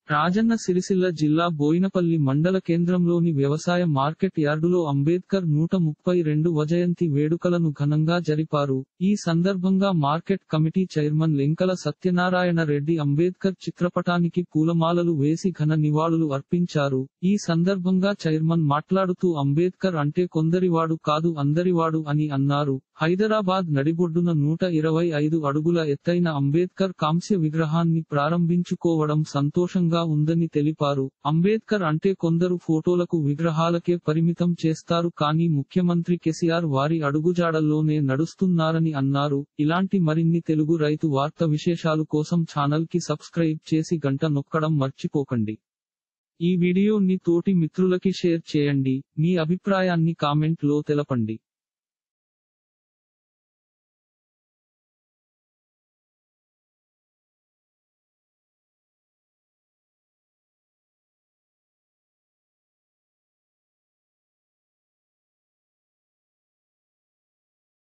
రాజన్న సిరిసిల్ల జిల్లా బోయినపల్లి మండల కేంద్రంలోని వ్యవసాయ మార్కెట్ యార్డులో అంబేద్కర్ నూట ముప్పై రెండు వజయంతి వేడుకలను ఘనంగా జరిపారు ఈ సందర్భంగా market committee chairman Lenkala Satyanarayana Reddy Ambedkar చిత్రపటానికి పూలమాలలు వేసి ఘన నివాళులు అర్పించారు ఈ సందర్భంగా చైర్మన్ మాట్లాడుతూ అంబేద్కర్ అంటే కొందరివాడు కాదు అందరివాడు అని అన్నారు హైదరాబాద్ నడిబొడ్డున నూట ఇరవై ఐదు అడుగుల ఎత్తైన అంబేద్కర్ కాంస్య విగ్రహాన్ని ప్రారంభించుకోవడం సంతోషంగా ఉందని తెలిపారు అంబేద్కర్ అంటే కొందరు ఫోటోలకు విగ్రహాలకే పరిమితం చేస్తారు కానీ ముఖ్యమంత్రి కేసీఆర్ వారి అడుగుజాడల్లోనే నడుస్తున్నారని అన్నారు ఇలాంటి మరిన్ని తెలుగు రైతు వార్త విశేషాలు కోసం ఛానల్ కి సబ్స్క్రైబ్ చేసి గంట నొక్కడం మర్చిపోకండి ఈ వీడియోని తోటి మిత్రులకి షేర్ చేయండి మీ అభిప్రాయాన్ని కామెంట్ లో తెలపండి